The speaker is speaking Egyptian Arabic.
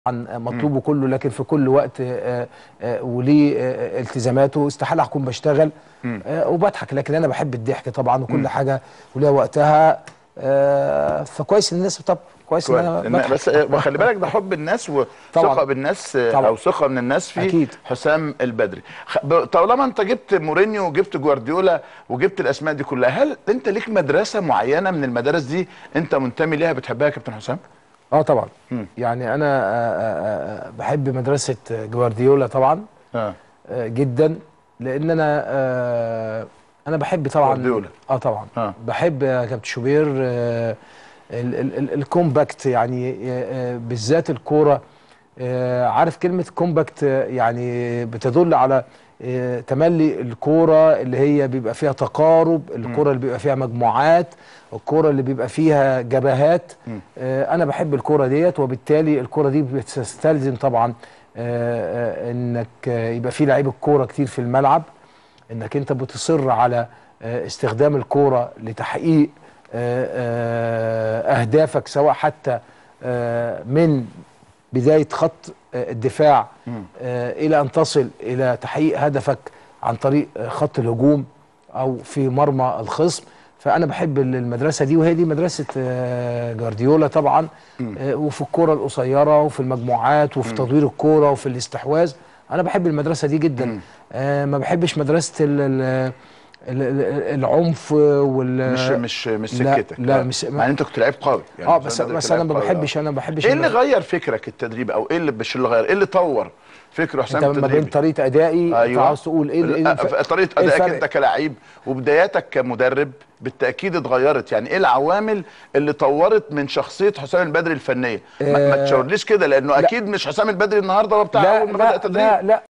طبعا مطلوبه كله لكن في كل وقت آه، آه، وليه آه، التزاماته استحاله اكون بشتغل آه، وبضحك لكن انا بحب الضحك طبعا وكل حاجه وليها وقتها آه، فكويس ان الناس طب كويس ان انا كويس. بضحك بس وخلي بالك ده حب الناس وثقه طبعاً. بالناس طبعاً. او ثقه من الناس في أكيد. حسام البدري خ- ب- طالما انت جبت مورينيو وجبت جوارديولا وجبت الاسماء دي كلها هل انت ليك مدرسه معينه من المدارس دي انت منتمي ليها بتحبها يا كابتن حسام اه طبعا مم. يعني انا آه، آه، آه، بحب مدرسه جوارديولا طبعا اه آه، جدا لان انا آه، انا بحب طبعا جوارديولا. اه طبعا آه. بحب يا كابتن شوبير آه، ال- ال- ال- الكومباكت يعني آه، آه، بالذات الكوره آه، عارف كلمه كومباكت آه، يعني بتدل على آه، تملي الكوره اللي هي بيبقى فيها تقارب الكوره اللي بيبقى فيها مجموعات الكوره اللي بيبقى فيها جبهات آه، انا بحب الكوره ديت وبالتالي الكوره دي بتستلزم طبعا آه، آه، انك آه، يبقى في لعيب الكوره كتير في الملعب انك انت بتصر على آه، استخدام الكوره لتحقيق آه، آه، اهدافك سواء حتى آه، من بدايه خط آه، الدفاع آه، الى ان تصل الى تحقيق هدفك عن طريق آه، خط الهجوم او في مرمى الخصم فانا بحب المدرسه دي وهي دي مدرسه آه، جوارديولا طبعا آه، وفي الكره القصيره وفي المجموعات وفي تطوير الكوره وفي الاستحواذ انا بحب المدرسه دي جدا آه، ما بحبش مدرسه ال- ال- ال- ال- العنف وال مش مش مش لا، سكتك لا، آه. مش- مع ان انت كنت لعيب قوي اه بس حسام بدري بس كان انا ما لعيب قوي، بحبش آه. انا ما بحبش ايه اللي إن- غير فكرك التدريب او ايه اللي مش اللي غير ايه اللي طور فكر حسام انت ما بين التدريبي طريقه ادائي ايوه عاوز تقول ايه ال- ايه لا، الف- طريقه إيه ادائك الفرق؟ انت كلاعب وبداياتك كمدرب بالتاكيد اتغيرت يعني ايه العوامل اللي طورت من شخصيه حسام البدري الفنيه ما, ما آه، تشاورليش كده لانه اكيد مش حسام البدري النهارده هو بتاع لا اول ما لا بدا تدريب لا لا